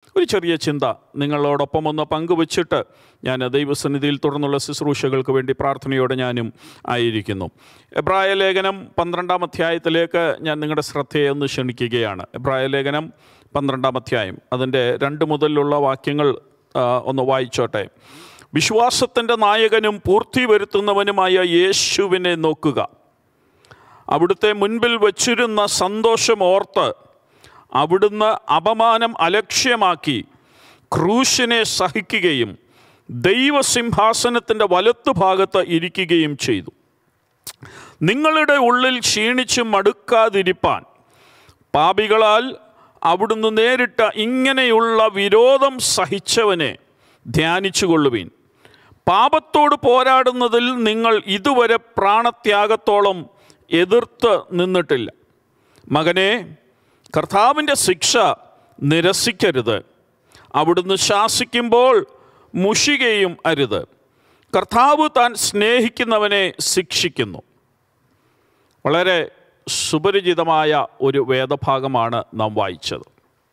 ഒരു ചെറിയ ചിന്ത നിങ്ങളോടൊപ്പം ഒന്ന് പങ്കുവച്ചിട്ട് ഞാൻ ദൈവസന്നിധിയിൽ തുടർന്നുള്ള ശുശ്രൂഷകൾക്ക് വേണ്ടി പ്രാർത്ഥനയോടെ ഞാനും ആയിരിക്കുന്നു എബ്രായ ലേഖനം പന്ത്രണ്ടാം അധ്യായത്തിലേക്ക് ഞാൻ നിങ്ങളുടെ ശ്രദ്ധയെ ഒന്ന് ക്ഷണിക്കുകയാണ് എബ്രായ ലേഖനം പന്ത്രണ്ടാം അധ്യായം അതിൻ്റെ രണ്ട് മുതലുള്ള വാക്യങ്ങൾ ആ, ഒന്ന് വായിച്ചോട്ടെ വിശ്വാസത്തിൻ്റെ നായകനും പൂർത്തി വരുത്തുന്നവനുമായ യേശുവിനെ നോക്കുക അവിടുത്തെ മുൻപിൽ വച്ചിരുന്ന സന്തോഷം ഓർത്ത് അവിടുന്ന് അപമാനം അലക്ഷ്യമാക്കി ക്രൂശിനെ സഹിക്കുകയും ദൈവസിംഹാസനത്തിൻ്റെ വലത്തുഭാഗത്ത് ഇരിക്കുകയും ചെയ്തു നിങ്ങളുടെ ഉള്ളിൽ ക്ഷീണിച്ച് മടുക്കാതിരിപ്പാൻ പാപികളാൽ അവിടുന്ന് നേരിട്ട ഇങ്ങനെയുള്ള വിരോധം സഹിച്ചവനെ ധ്യാനിച്ചു കൊള്ളുവീൻ പാപത്തോട് പോരാടുന്നതിൽ നിങ്ങൾ ഇതുവരെ പ്രാണത്യാഗത്തോളം എതിർത്ത് നിന്നിട്ടില്ല മകനെ കർത്താവിൻ്റെ ശിക്ഷ നിരസിക്കരുത് അവിടുന്ന് ശാസിക്കുമ്പോൾ മുഷികയും അരുത് കർത്താവ് താൻ സ്നേഹിക്കുന്നവനെ ശിക്ഷിക്കുന്നു വളരെ സുപരിചിതമായ ഒരു വേദഭാഗമാണ് നാം വായിച്ചത്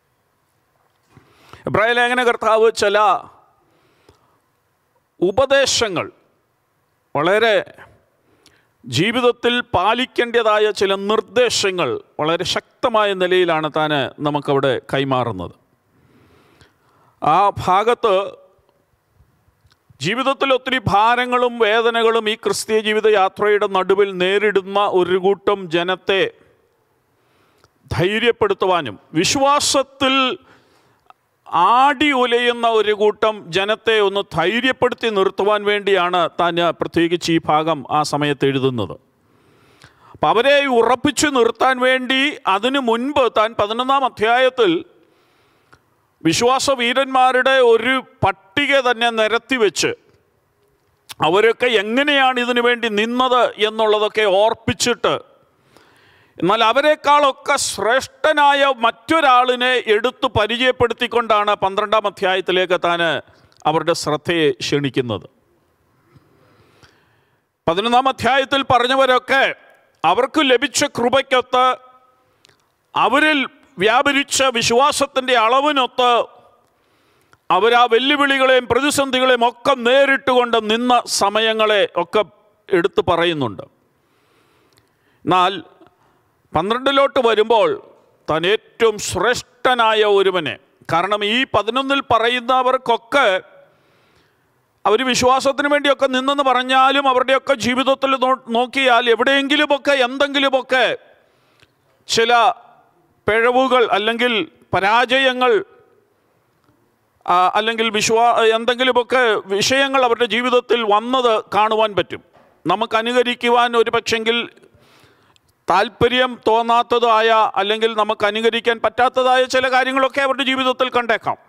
എബ്രായ ലേഖന കർത്താവ് ചില ഉപദേശങ്ങൾ വളരെ ജീവിതത്തിൽ പാലിക്കേണ്ടതായ ചില നിർദ്ദേശങ്ങൾ വളരെ ശക്തമായ നിലയിലാണ് താൻ നമുക്കവിടെ കൈമാറുന്നത് ആ ഭാഗത്ത് ജീവിതത്തിൽ ഒത്തിരി ഭാരങ്ങളും വേദനകളും ഈ ക്രിസ്തീയ ജീവിത യാത്രയുടെ നടുവിൽ നേരിടുന്ന ഒരു കൂട്ടം ജനത്തെ ധൈര്യപ്പെടുത്തുവാനും വിശ്വാസത്തിൽ ആടി ഉലയുന്ന ഒരു കൂട്ടം ജനത്തെ ഒന്ന് ധൈര്യപ്പെടുത്തി നിർത്തുവാൻ വേണ്ടിയാണ് താൻ പ്രത്യേകിച്ച് ഈ ഭാഗം ആ സമയത്ത് എഴുതുന്നത് അപ്പം അവരെ ഉറപ്പിച്ചു നിർത്താൻ വേണ്ടി അതിനു മുൻപ് താൻ പതിനൊന്നാം അധ്യായത്തിൽ വിശ്വാസ വീരന്മാരുടെ ഒരു പട്ടിക തന്നെ നിരത്തി വെച്ച് അവരൊക്കെ എങ്ങനെയാണ് ഇതിനു വേണ്ടി നിന്നത് എന്നുള്ളതൊക്കെ ഓർപ്പിച്ചിട്ട് എന്നാൽ അവരെക്കാളൊക്കെ ശ്രേഷ്ഠനായ മറ്റൊരാളിനെ എടുത്തു പരിചയപ്പെടുത്തിക്കൊണ്ടാണ് പന്ത്രണ്ടാം അധ്യായത്തിലേക്ക് താൻ അവരുടെ ശ്രദ്ധയെ ക്ഷണിക്കുന്നത് പതിനൊന്നാം അധ്യായത്തിൽ പറഞ്ഞവരൊക്കെ അവർക്ക് ലഭിച്ച കൃപയ്ക്കൊത്ത് അവരിൽ വ്യാപരിച്ച വിശ്വാസത്തിൻ്റെ അളവിനൊത്ത് അവരാ വെല്ലുവിളികളെയും പ്രതിസന്ധികളെയും ഒക്കെ നേരിട്ടുകൊണ്ട് നിന്ന സമയങ്ങളെ ഒക്കെ എടുത്തു പറയുന്നുണ്ട് എന്നാൽ പന്ത്രണ്ടിലോട്ട് വരുമ്പോൾ താൻ ഏറ്റവും ശ്രേഷ്ഠനായ ഒരുവനെ കാരണം ഈ പതിനൊന്നിൽ പറയുന്നവർക്കൊക്കെ അവർ വിശ്വാസത്തിന് വേണ്ടിയൊക്കെ നിന്നെന്ന് പറഞ്ഞാലും അവരുടെയൊക്കെ ജീവിതത്തിൽ നോ- നോക്കിയാൽ എവിടെയെങ്കിലുമൊക്കെ എന്തെങ്കിലുമൊക്കെ ചില പിഴവുകൾ അല്ലെങ്കിൽ പരാജയങ്ങൾ ആ, അല്ലെങ്കിൽ വിശ്വാ എന്തെങ്കിലുമൊക്കെ വിഷയങ്ങൾ അവരുടെ ജീവിതത്തിൽ വന്നത് കാണുവാൻ പറ്റും നമുക്ക് അനുകരിക്കുവാൻ ഒരു പക്ഷെങ്കിൽ താല്പര്യം തോന്നാത്തതായ അല്ലെങ്കിൽ നമുക്ക് അനുകരിക്കാൻ പറ്റാത്തതായ ചില കാര്യങ്ങളൊക്കെ അവരുടെ ജീവിതത്തിൽ കണ്ടേക്കാം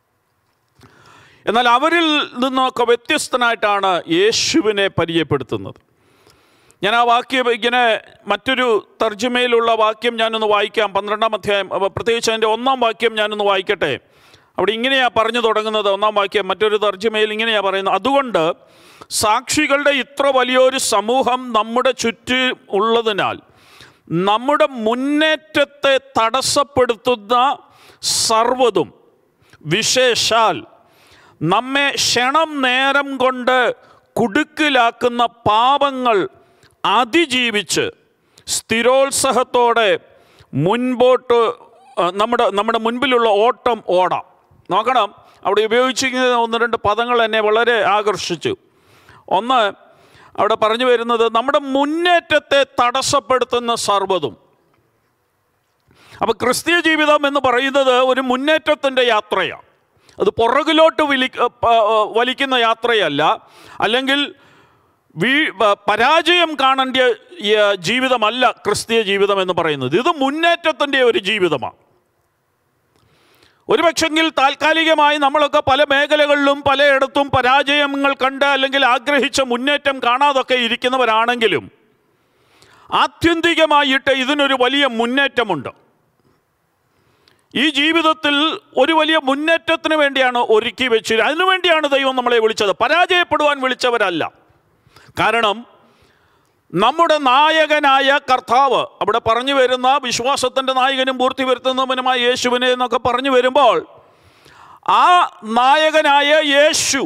എന്നാൽ അവരിൽ നിന്നൊക്കെ വ്യത്യസ്തനായിട്ടാണ് യേശുവിനെ പരിചയപ്പെടുത്തുന്നത് ഞാൻ ആ വാക്യം ഇങ്ങനെ മറ്റൊരു തർജ്ജമയിലുള്ള വാക്യം ഞാനൊന്ന് വായിക്കാം പന്ത്രണ്ടാം അധ്യായം അപ്പൊ പ്രത്യേകിച്ച് അതിൻ്റെ ഒന്നാം വാക്യം ഞാനൊന്ന് വായിക്കട്ടെ അവിടെ ഇങ്ങനെയാ പറഞ്ഞു തുടങ്ങുന്നത് ഒന്നാം വാക്യം മറ്റൊരു തർജ്ജമയിൽ ഇങ്ങനെയാ പറയുന്നത് അതുകൊണ്ട് സാക്ഷികളുടെ ഇത്ര വലിയൊരു സമൂഹം നമ്മുടെ ചുറ്റും ഉള്ളതിനാൽ നമ്മുടെ മുന്നേറ്റത്തെ തടസ്സപ്പെടുത്തുന്ന സർവ്വതും വിശേഷാൽ നമ്മെ ക്ഷണം നേരം കൊണ്ട് കുടുക്കിലാക്കുന്ന പാപങ്ങൾ അതിജീവിച്ച് സ്ഥിരോത്സാഹത്തോടെ മുൻപോട്ട് ആ, നമ്മുടെ നമ്മുടെ മുൻപിലുള്ള ഓട്ടം ഓടാം നോക്കണം അവിടെ ഉപയോഗിച്ചിരിക്കുന്ന ഒന്ന് രണ്ട് പദങ്ങൾ എന്നെ വളരെ ആകർഷിച്ചു ഒന്ന് അവിടെ പറഞ്ഞു വരുന്നത് നമ്മുടെ മുന്നേറ്റത്തെ തടസ്സപ്പെടുത്തുന്ന സർവ്വതും അപ്പോൾ ക്രിസ്തീയ ജീവിതം എന്ന് പറയുന്നത് ഒരു മുന്നേറ്റത്തിൻ്റെ യാത്രയാണ് അത് പുറകിലോട്ട് വിലി ഏ, പ- ഏ, വലിക്കുന്ന യാത്രയല്ല അല്ലെങ്കിൽ വീ പ- പരാജയം കാണേണ്ട ഏ, ജീവിതമല്ല ക്രിസ്തീയ ജീവിതം എന്ന് പറയുന്നത് ഇത് മുന്നേറ്റത്തിൻ്റെ ഒരു ജീവിതമാണ് ഒരുപക്ഷെങ്കിൽ താൽക്കാലികമായി നമ്മളൊക്കെ പല മേഖലകളിലും പലയിടത്തും പരാജയങ്ങൾ കണ്ട് അല്ലെങ്കിൽ ആഗ്രഹിച്ച മുന്നേറ്റം കാണാതൊക്കെ ഇരിക്കുന്നവരാണെങ്കിലും ആത്യന്തികമായിട്ട് ഇതിനൊരു വലിയ മുന്നേറ്റമുണ്ട് ഈ ജീവിതത്തിൽ ഒരു വലിയ മുന്നേറ്റത്തിന് വേണ്ടിയാണ് ഒരുക്കി വെച്ചത് അതിനുവേണ്ടിയാണ് ദൈവം നമ്മളെ വിളിച്ചത് പരാജയപ്പെടുവാൻ വിളിച്ചവരല്ല കാരണം നമ്മുടെ നായകനായ കർത്താവ് അവിടെ പറഞ്ഞു വരുന്ന വിശ്വാസത്തിൻ്റെ നായകനും പൂർത്തി വരുത്തുന്നവനുമായ യേശുവിനെ എന്നൊക്കെ പറഞ്ഞു വരുമ്പോൾ ആ നായകനായ യേശു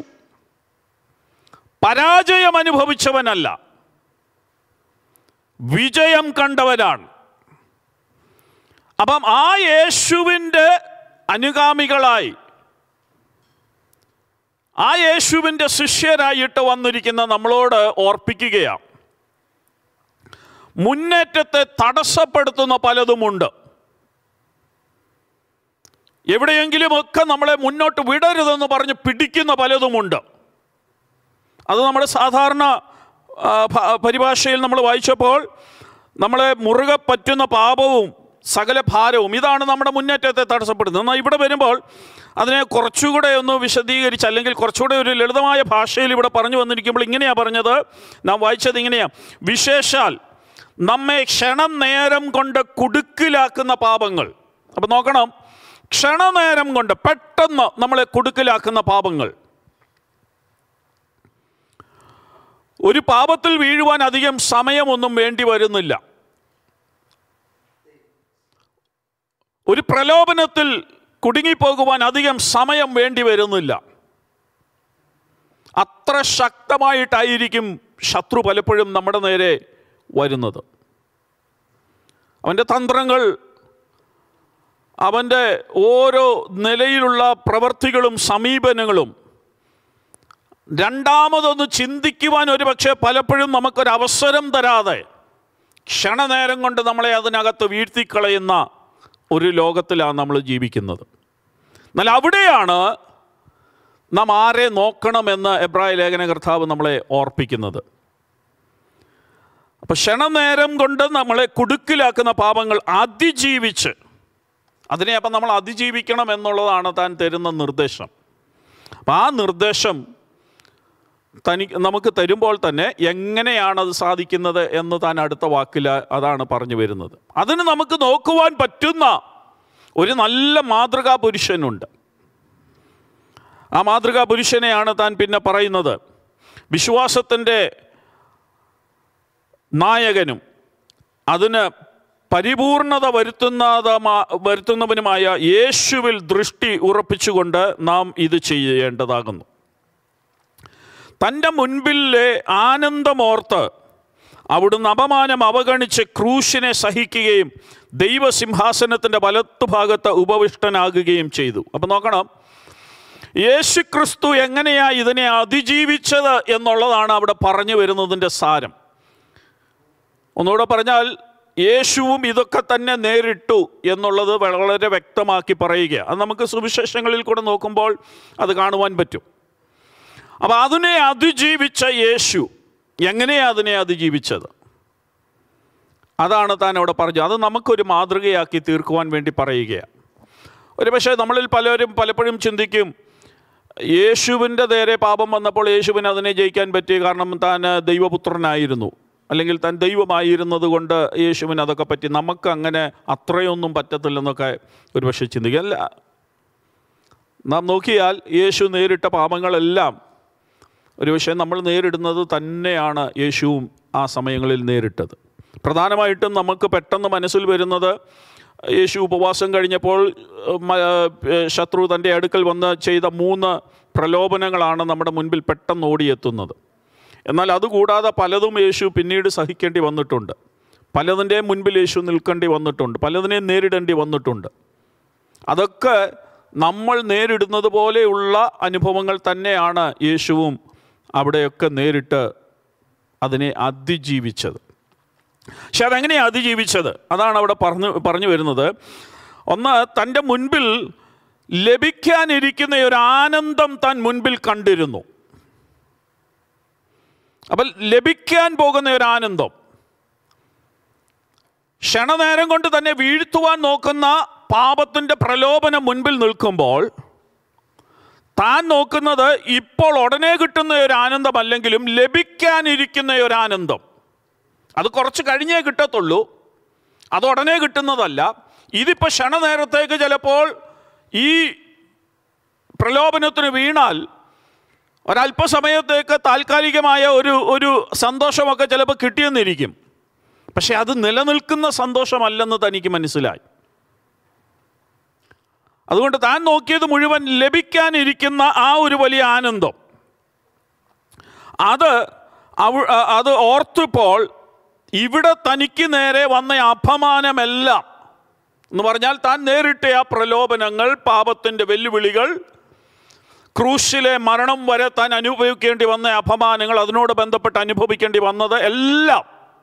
പരാജയം അനുഭവിച്ചവനല്ല വിജയം കണ്ടവനാണ് അപ്പം ആ യേശുവിൻ്റെ അനുഗാമികളായി ആ യേശുവിൻ്റെ ശിഷ്യരായിട്ട് വന്നിരിക്കുന്ന നമ്മളോട് ഓർപ്പിക്കുകയാണ് മുന്നേറ്റത്തെ തടസ്സപ്പെടുത്തുന്ന പലതുമുണ്ട് എവിടെയെങ്കിലുമൊക്കെ നമ്മളെ മുന്നോട്ട് വിടരുതെന്ന് പറഞ്ഞ് പിടിക്കുന്ന പലതുമുണ്ട് അത് നമ്മുടെ സാധാരണ ആ, ഭ- പരിഭാഷയിൽ നമ്മൾ വായിച്ചപ്പോൾ നമ്മളെ മുറുകെ പറ്റുന്ന പാപവും സകല ഭാരവും ഇതാണ് നമ്മുടെ മുന്നേറ്റത്തെ തടസ്സപ്പെടുന്നത് എന്നാൽ ഇവിടെ വരുമ്പോൾ അതിനെ കുറച്ചുകൂടെ ഒന്ന് വിശദീകരിച്ച് അല്ലെങ്കിൽ കുറച്ചുകൂടെ ഒരു ലളിതമായ ഭാഷയിൽ ഇവിടെ പറഞ്ഞു വന്നിരിക്കുമ്പോൾ ഇങ്ങനെയാണ് പറഞ്ഞത് നാം വായിച്ചത് ഇങ്ങനെയാണ് വിശേഷാൽ നമ്മെ ക്ഷണം നേരം കൊണ്ട് കുടുക്കിലാക്കുന്ന പാപങ്ങൾ അപ്പം നോക്കണം ക്ഷണനേരം കൊണ്ട് പെട്ടെന്ന് നമ്മളെ കുടുക്കിലാക്കുന്ന പാപങ്ങൾ ഒരു പാപത്തിൽ വീഴുവാൻ അധികം സമയമൊന്നും വേണ്ടി വരുന്നില്ല ഒരു പ്രലോഭനത്തിൽ കുടുങ്ങിപ്പോകുവാൻ അധികം സമയം വേണ്ടി വരുന്നില്ല അത്ര ശക്തമായിട്ടായിരിക്കും ശത്രു പലപ്പോഴും നമ്മുടെ നേരെ വരുന്നത് അവൻ്റെ തന്ത്രങ്ങൾ അവൻ്റെ ഓരോ നിലയിലുള്ള പ്രവർത്തികളും സമീപനങ്ങളും രണ്ടാമതൊന്ന് ചിന്തിക്കുവാൻ ഒരു പക്ഷേ പലപ്പോഴും നമുക്കൊരവസരം തരാതെ ക്ഷണനേരം കൊണ്ട് നമ്മളെ അതിനകത്ത് വീഴ്ത്തിക്കളയുന്ന ഒരു ലോകത്തിലാണ് നമ്മൾ ജീവിക്കുന്നത് എന്നാൽ അവിടെയാണ് നാം ആരെ നോക്കണമെന്ന് എബ്രായ ലേഖന കർത്താവ് നമ്മളെ ഓർപ്പിക്കുന്നത് അപ്പം ക്ഷണനേരം കൊണ്ട് നമ്മളെ കുടുക്കിലാക്കുന്ന പാപങ്ങൾ അതിജീവിച്ച് അതിനെ അപ്പം നമ്മൾ അതിജീവിക്കണം എന്നുള്ളതാണ് താൻ തരുന്ന നിർദ്ദേശം അപ്പം ആ നിർദ്ദേശം തനി നമുക്ക് തരുമ്പോൾ തന്നെ എങ്ങനെയാണ് അത് സാധിക്കുന്നത് എന്ന് താൻ അടുത്ത വാക്കിൽ അതാണ് പറഞ്ഞു വരുന്നത് അതിന് നമുക്ക് നോക്കുവാൻ പറ്റുന്ന ഒരു നല്ല മാതൃകാ പുരുഷനുണ്ട് ആ മാതൃകാ പുരുഷനെയാണ് താൻ പിന്നെ പറയുന്നത് വിശ്വാസത്തിൻ്റെ നായകനും അതിന് പരിപൂർണത വരുത്തുന്നതമാ വരുത്തുന്നവനുമായ യേശുവിൽ ദൃഷ്ടി ഉറപ്പിച്ചുകൊണ്ട് നാം ഇത് ചെയ്യേണ്ടതാകുന്നു തൻ്റെ മുൻപിലെ ആനന്ദമോർത്ത് അവിടുന്ന് അപമാനം അവഗണിച്ച് ക്രൂശിനെ സഹിക്കുകയും ദൈവസിംഹാസനത്തിൻ്റെ വലത്തുഭാഗത്ത് ഉപവിഷ്ടനാകുകയും ചെയ്തു അപ്പം നോക്കണം യേശു ക്രിസ്തു എങ്ങനെയാ ഇതിനെ അതിജീവിച്ചത് എന്നുള്ളതാണ് അവിടെ പറഞ്ഞു വരുന്നതിൻ്റെ സാരം ഒന്നുകൂടെ പറഞ്ഞാൽ യേശുവും ഇതൊക്കെ തന്നെ നേരിട്ടു എന്നുള്ളത് വളരെ വ്യക്തമാക്കി പറയുക അത് നമുക്ക് സുവിശേഷങ്ങളിൽ കൂടെ നോക്കുമ്പോൾ അത് കാണുവാൻ പറ്റും അപ്പോൾ അതിനെ അതിജീവിച്ച യേശു എങ്ങനെയാണ് അതിനെ അതിജീവിച്ചത് അതാണ് താൻ അവിടെ പറഞ്ഞത് അത് നമുക്കൊരു മാതൃകയാക്കി തീർക്കുവാൻ വേണ്ടി പറയുകയാണ് ഒരു പക്ഷേ നമ്മളിൽ പലരും പലപ്പോഴും ചിന്തിക്കും യേശുവിൻ്റെ നേരെ പാപം വന്നപ്പോൾ യേശുവിന് അതിനെ ജയിക്കാൻ പറ്റി കാരണം താൻ ദൈവപുത്രനായിരുന്നു അല്ലെങ്കിൽ താൻ ദൈവമായിരുന്നത് കൊണ്ട് യേശുവിന് അതൊക്കെ പറ്റി നമുക്ക് അങ്ങനെ അത്രയൊന്നും പറ്റത്തില്ലെന്നൊക്കെ ഒരു പക്ഷേ ചിന്തിക്കല്ല നാം നോക്കിയാൽ യേശു നേരിട്ട പാപങ്ങളെല്ലാം ഒരു പക്ഷേ നമ്മൾ നേരിടുന്നത് തന്നെയാണ് യേശുവും ആ സമയങ്ങളിൽ നേരിട്ടത് പ്രധാനമായിട്ടും നമുക്ക് പെട്ടെന്ന് മനസ്സിൽ വരുന്നത് യേശു ഉപവാസം കഴിഞ്ഞപ്പോൾ ഏഹ്, മ- ഏഹ്, ശത്രു തൻ്റെ അടുക്കൽ വന്ന് ചെയ്ത മൂന്ന് പ്രലോഭനങ്ങളാണ് നമ്മുടെ മുൻപിൽ പെട്ടെന്ന് ഓടിയെത്തുന്നത് എന്നാൽ അതുകൂടാതെ പലതും യേശു പിന്നീട് സഹിക്കേണ്ടി വന്നിട്ടുണ്ട് പലതിൻ്റെയും മുൻപിൽ യേശു നിൽക്കേണ്ടി വന്നിട്ടുണ്ട് പലതിനെയും നേരിടേണ്ടി വന്നിട്ടുണ്ട് അതൊക്കെ നമ്മൾ നേരിടുന്നത് പോലെയുള്ള അനുഭവങ്ങൾ തന്നെയാണ് യേശുവും അവിടെയൊക്കെ നേരിട്ട് അതിനെ അതിജീവിച്ചത് പക്ഷെ അതെങ്ങനെയാണ് അതിജീവിച്ചത് അതാണ് അവിടെ പറഞ്ഞു പറഞ്ഞു വരുന്നത് ഒന്ന് തൻ്റെ മുൻപിൽ ലഭിക്കാനിരിക്കുന്ന ഒരു ആനന്ദം താൻ മുൻപിൽ കണ്ടിരുന്നു അപ്പം ലഭിക്കാൻ പോകുന്ന ഒരു ആനന്ദം ക്ഷണനേരം കൊണ്ട് തന്നെ വീഴ്ത്തുവാൻ നോക്കുന്ന പാപത്തിൻ്റെ പ്രലോഭനം മുൻപിൽ നിൽക്കുമ്പോൾ താൻ നോക്കുന്നത് ഇപ്പോൾ ഉടനെ കിട്ടുന്ന ഒരു ആനന്ദമല്ലെങ്കിലും ലഭിക്കാനിരിക്കുന്ന ഒരു ആനന്ദം അത് കുറച്ച് കഴിഞ്ഞേ കിട്ടത്തുള്ളൂ അത് ഉടനെ കിട്ടുന്നതല്ല ഇതിപ്പോൾ ക്ഷണനേരത്തേക്ക് ചിലപ്പോൾ ഈ പ്രലോഭനത്തിന് വീണാൽ ഒരല്പസമയത്തേക്ക് താൽക്കാലികമായ ഒരു ഒരു സന്തോഷമൊക്കെ ചിലപ്പോൾ കിട്ടിയെന്നിരിക്കും പക്ഷെ അത് നിലനിൽക്കുന്ന സന്തോഷമല്ലെന്ന് തനിക്ക് മനസ്സിലായി അതുകൊണ്ട് താൻ നോക്കിയത് മുഴുവൻ ലഭിക്കാനിരിക്കുന്ന ആ ഒരു വലിയ ആനന്ദം അത് അവ അത് ഓർത്തപ്പോൾ ഇവിടെ തനിക്ക് നേരെ വന്ന അപമാനമെല്ലാം എന്ന് പറഞ്ഞാൽ താൻ നേരിട്ട ആ പ്രലോഭനങ്ങൾ പാപത്തിൻ്റെ വെല്ലുവിളികൾ ക്രൂശിലെ മരണം വരെ താൻ അനുഭവിക്കേണ്ടി വന്ന അപമാനങ്ങൾ അതിനോട് ബന്ധപ്പെട്ട് അനുഭവിക്കേണ്ടി വന്നത് എല്ലാം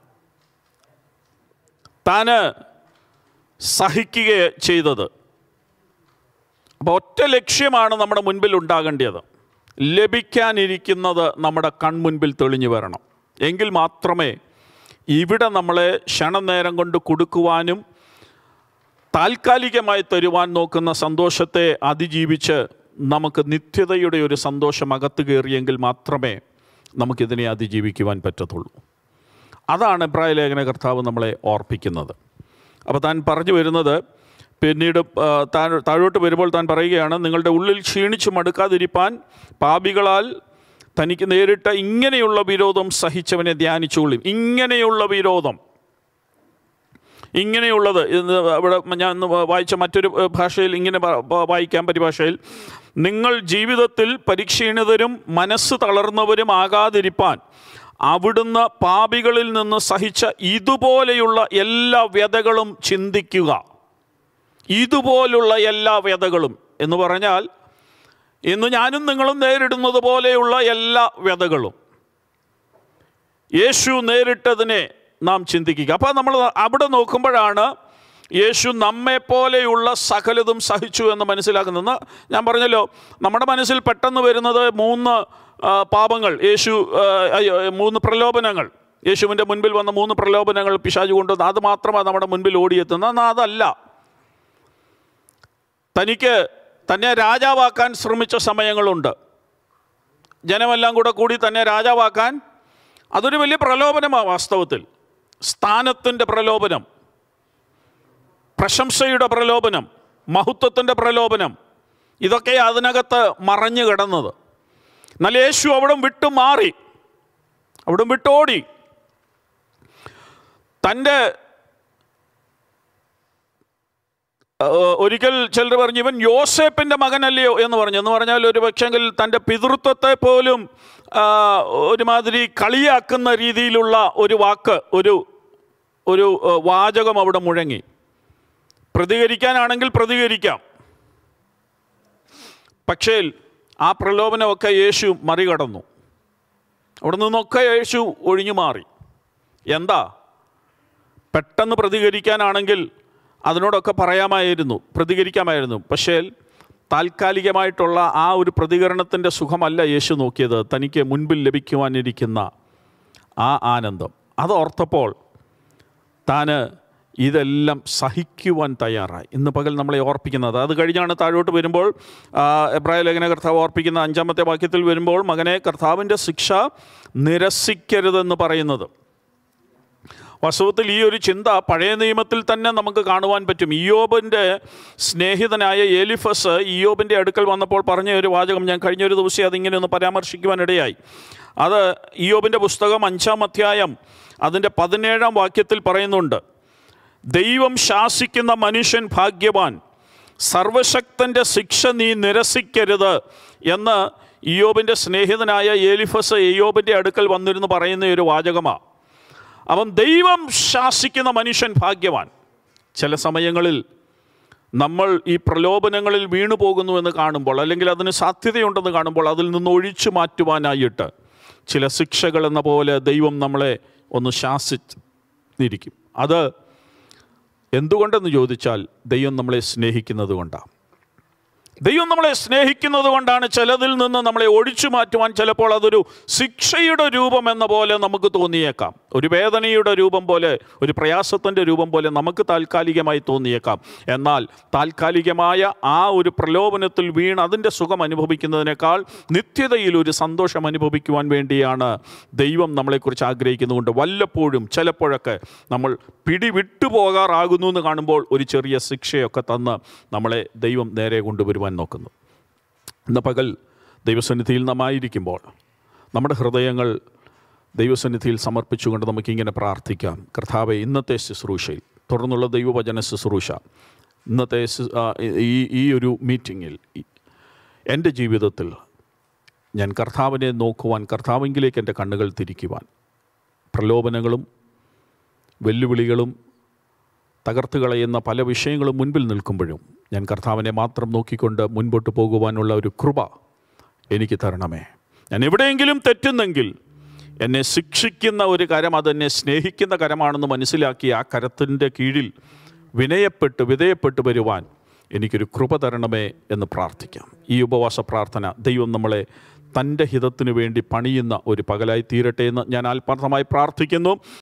താന് സഹിക്കുക ചെയ്തത് അപ്പോൾ ഒറ്റ ലക്ഷ്യമാണ് നമ്മുടെ മുൻപിൽ ഉണ്ടാകേണ്ടത് ലഭിക്കാനിരിക്കുന്നത് നമ്മുടെ കൺമുൻപിൽ തെളിഞ്ഞു വരണം എങ്കിൽ മാത്രമേ ഇവിടെ നമ്മളെ ക്ഷണനേരം കൊണ്ട് കൊടുക്കുവാനും താൽക്കാലികമായി തരുവാൻ നോക്കുന്ന സന്തോഷത്തെ അതിജീവിച്ച് നമുക്ക് നിത്യതയുടെ ഒരു സന്തോഷം അകത്ത് കയറിയെങ്കിൽ മാത്രമേ നമുക്കിതിനെ അതിജീവിക്കുവാൻ പറ്റത്തുള്ളൂ അതാണ് എബ്രായ ലേഖന കർത്താവ് നമ്മളെ ഓർപ്പിക്കുന്നത് അപ്പോൾ താൻ പറഞ്ഞു വരുന്നത് പിന്നീട് ആ, താൻ താഴോട്ട് വരുമ്പോൾ താൻ പറയുകയാണ് നിങ്ങളുടെ ഉള്ളിൽ ക്ഷീണിച്ച് മടുക്കാതിരിപ്പാൻ പാപികളാൽ തനിക്ക് നേരിട്ട ഇങ്ങനെയുള്ള വിരോധം സഹിച്ചവനെ ധ്യാനിച്ചോളും ഇങ്ങനെയുള്ള വിരോധം ഇങ്ങനെയുള്ളത് ഇന്ന് ഇവിടെ ഞാൻ ഇന്ന് വായിച്ച മറ്റൊരു ഏഹ്, ഭാഷയിൽ ഇങ്ങനെ പ- പ- വായിക്കാൻ പരിഭാഷയിൽ നിങ്ങൾ ജീവിതത്തിൽ പരിക്ഷീണിതരും മനസ്സ് തളർന്നവരും ആകാതിരിപ്പാൻ അവിടുന്ന് പാപികളിൽ നിന്ന് സഹിച്ച ഇതുപോലെയുള്ള എല്ലാ വ്യതകളും ചിന്തിക്കുക ഇതുപോലുള്ള എല്ലാ വ്യതകളും എന്ന് പറഞ്ഞാൽ ഇന്ന് ഞാനും നിങ്ങളും നേരിടുന്നത് പോലെയുള്ള എല്ലാ വ്യതകളും യേശു നേരിട്ടതിനെ നാം ചിന്തിക്കുക അപ്പോൾ നമ്മൾ അവിടെ നോക്കുമ്പോഴാണ് യേശു നമ്മെപ്പോലെയുള്ള സകലതും സഹിച്ചു എന്ന് മനസ്സിലാക്കുന്നത് ഞാൻ പറഞ്ഞല്ലോ നമ്മുടെ മനസ്സിൽ പെട്ടെന്ന് വരുന്നത് മൂന്ന് ആ, പാപങ്ങൾ യേശു ആ, അയ്യോ, മൂന്ന് പ്രലോഭനങ്ങൾ യേശുവിൻ്റെ മുൻപിൽ വന്ന മൂന്ന് പ്രലോഭനങ്ങൾ പിശാജ് കൊണ്ടുവന്ന് അത് മാത്രമാണ് നമ്മുടെ മുൻപിൽ ഓടിയെത്തുന്നത് എന്നാൽ അതല്ല തനിക്ക് തന്നെ രാജാവാക്കാൻ ശ്രമിച്ച സമയങ്ങളുണ്ട് ജനമെല്ലാം കൂടെ കൂടി തന്നെ രാജാവാക്കാൻ അതൊരു വലിയ പ്രലോഭനമാണ് വാസ്തവത്തിൽ സ്ഥാനത്തിൻ്റെ പ്രലോഭനം പ്രശംസയുടെ പ്രലോഭനം മഹത്വത്തിൻ്റെ പ്രലോഭനം ഇതൊക്കെ അതിനകത്ത് മറഞ്ഞു കിടന്നത് എന്നാൽ യേശു അവിടം വിട്ടു മാറി അവിടം വിട്ടോടി തൻ്റെ ഏഹ്, ഒരിക്കൽ ചിലർ പറഞ്ഞു ഇവൻ യോസേപ്പിൻ്റെ മകനല്ലയോ എന്ന് പറഞ്ഞു എന്ന് പറഞ്ഞാൽ ഒരു പക്ഷെങ്കിൽ തൻ്റെ പിതൃത്വത്തെ പോലും ആ, ഒരുമാതിരി കളിയാക്കുന്ന രീതിയിലുള്ള ഒരു വാക്ക് ഒരു ഒരു ഏഹ്, വാചകം അവിടെ മുഴങ്ങി പ്രതികരിക്കാനാണെങ്കിൽ പ്രതികരിക്കാം പക്ഷേ ആ പ്രലോഭനമൊക്കെ യേശു മറികടന്നു അവിടെ നിന്നൊക്കെ യേശു ഒഴിഞ്ഞു മാറി എന്താ പെട്ടെന്ന് പ്രതികരിക്കാനാണെങ്കിൽ അതിനോടൊക്കെ പറയാമായിരുന്നു പ്രതികരിക്കാമായിരുന്നു പക്ഷേ താൽക്കാലികമായിട്ടുള്ള ആ ഒരു പ്രതികരണത്തിൻ്റെ സുഖമല്ല യേശു നോക്കിയത് തനിക്ക് മുൻപിൽ ലഭിക്കുവാനിരിക്കുന്ന ആ ആനന്ദം അത് ഓർത്തപ്പോൾ താന് ഇതെല്ലാം സഹിക്കുവാൻ തയ്യാറായി ഇന്ന് പകൽ നമ്മളെ ഓർപ്പിക്കുന്നത് അത് കഴിഞ്ഞാണ് താഴോട്ട് വരുമ്പോൾ ആ, എബ്രായ ലേഖന കർത്താവ് ഓർപ്പിക്കുന്ന അഞ്ചാമത്തെ വാക്യത്തിൽ വരുമ്പോൾ മകനെ കർത്താവിൻ്റെ ശിക്ഷ നിരസിക്കരുതെന്ന് പറയുന്നത് വാസ്തവത്തിൽ ഈ ഒരു ചിന്ത പഴയ നിയമത്തിൽ തന്നെ നമുക്ക് കാണുവാൻ പറ്റും ഇയോബിൻ്റെ സ്നേഹിതനായ ഏലിഫസ് ഇയോബിൻ്റെ അടുക്കൽ വന്നപ്പോൾ പറഞ്ഞ ഒരു വാചകം ഞാൻ കഴിഞ്ഞൊരു ദിവസം അതിങ്ങനെ ഒന്ന് പരാമർശിക്കുവാനിടയായി അത് ഇയോബിൻ്റെ പുസ്തകം അഞ്ചാം അധ്യായം അതിൻ്റെ പതിനേഴാം വാക്യത്തിൽ പറയുന്നുണ്ട് ദൈവം ശാസിക്കുന്ന മനുഷ്യൻ ഭാഗ്യവാൻ സർവശക്തൻ്റെ ശിക്ഷ നീ നിരസിക്കരുത് എന്ന് ഇയോബിൻ്റെ സ്നേഹിതനായ ഏലിഫസ് ഇയോബിൻ്റെ അടുക്കൽ വന്നിരുന്ന് പറയുന്ന ഒരു വാചകമാണ് അവൻ ദൈവം ശാസിക്കുന്ന മനുഷ്യൻ ഭാഗ്യവാൻ ചില സമയങ്ങളിൽ നമ്മൾ ഈ പ്രലോഭനങ്ങളിൽ വീണു പോകുന്നു എന്ന് കാണുമ്പോൾ അല്ലെങ്കിൽ അതിന് സാധ്യതയുണ്ടെന്ന് കാണുമ്പോൾ അതിൽ നിന്ന് ഒഴിച്ചു മാറ്റുവാനായിട്ട് ചില ശിക്ഷകൾ എന്ന പോലെ ദൈവം നമ്മളെ ഒന്ന് ശാസിച്ചിരിക്കും അത് എന്തുകൊണ്ടെന്ന് ചോദിച്ചാൽ ദൈവം നമ്മളെ സ്നേഹിക്കുന്നത് കൊണ്ടാണ് ദൈവം നമ്മളെ സ്നേഹിക്കുന്നത് കൊണ്ടാണ് ചിലതിൽ നിന്ന് നമ്മളെ ഒഴിച്ചു മാറ്റുവാൻ ചിലപ്പോൾ അതൊരു ശിക്ഷയുടെ രൂപം എന്ന പോലെ നമുക്ക് തോന്നിയേക്കാം ഒരു വേദനയുടെ രൂപം പോലെ ഒരു പ്രയാസത്തിൻ്റെ രൂപം പോലെ നമുക്ക് താൽക്കാലികമായി തോന്നിയേക്കാം എന്നാൽ താൽക്കാലികമായ ആ ഒരു പ്രലോഭനത്തിൽ വീണ് അതിൻ്റെ സുഖം അനുഭവിക്കുന്നതിനേക്കാൾ നിത്യതയിൽ ഒരു സന്തോഷം അനുഭവിക്കുവാൻ വേണ്ടിയാണ് ദൈവം നമ്മളെക്കുറിച്ച് ആഗ്രഹിക്കുന്നതുകൊണ്ട് വല്ലപ്പോഴും ചിലപ്പോഴൊക്കെ നമ്മൾ പിടി വിട്ടുപോകാറാകുന്നു എന്ന് കാണുമ്പോൾ ഒരു ചെറിയ ശിക്ഷയൊക്കെ തന്ന് നമ്മളെ ദൈവം നേരെ കൊണ്ടുവരുവാൻ നോക്കുന്നു ഇന്ന് പകൽ ദൈവസന്നിധിയിൽ നാം ആയിരിക്കുമ്പോൾ നമ്മുടെ ഹൃദയങ്ങൾ ദൈവസന്നിധിയിൽ സമർപ്പിച്ചുകൊണ്ട് നമുക്കിങ്ങനെ പ്രാർത്ഥിക്കാം കർത്താവെ ഇന്നത്തെ ശുശ്രൂഷയിൽ തുടർന്നുള്ള ദൈവവചന ശുശ്രൂഷ ഇന്നത്തെ സ്- ആ, ഈ ഈ ഒരു മീറ്റിങ്ങിൽ എൻ്റെ ജീവിതത്തിൽ ഞാൻ കർത്താവിനെ നോക്കുവാൻ കർത്താവിങ്കിലേക്ക് എൻ്റെ കണ്ണുകൾ തിരിക്കുവാൻ പ്രലോഭനങ്ങളും വെല്ലുവിളികളും തകർത്ത് കളയുന്ന പല വിഷയങ്ങളും മുൻപിൽ നിൽക്കുമ്പോഴും ഞാൻ കർത്താവിനെ മാത്രം നോക്കിക്കൊണ്ട് മുൻപോട്ട് പോകുവാനുള്ള ഒരു കൃപ എനിക്ക് തരണമേ ഞാൻ എവിടെയെങ്കിലും തെറ്റുന്നെങ്കിൽ എന്നെ ശിക്ഷിക്കുന്ന ഒരു കരം അതെന്നെ സ്നേഹിക്കുന്ന കരമാണെന്ന് മനസ്സിലാക്കി ആ കരത്തിൻ്റെ കീഴിൽ വിനയപ്പെട്ട് വിധേയപ്പെട്ട് വരുവാൻ എനിക്കൊരു കൃപ തരണമേ എന്ന് പ്രാർത്ഥിക്കാം ഈ ഉപവാസ പ്രാർത്ഥന ദൈവം നമ്മളെ തൻ്റെ ഹിതത്തിനു വേണ്ടി പണിയുന്ന ഒരു പകലായി തീരട്ടെ എന്ന് ഞാൻ ആത്മാർത്ഥമായി പ്രാർത്ഥിക്കുന്നു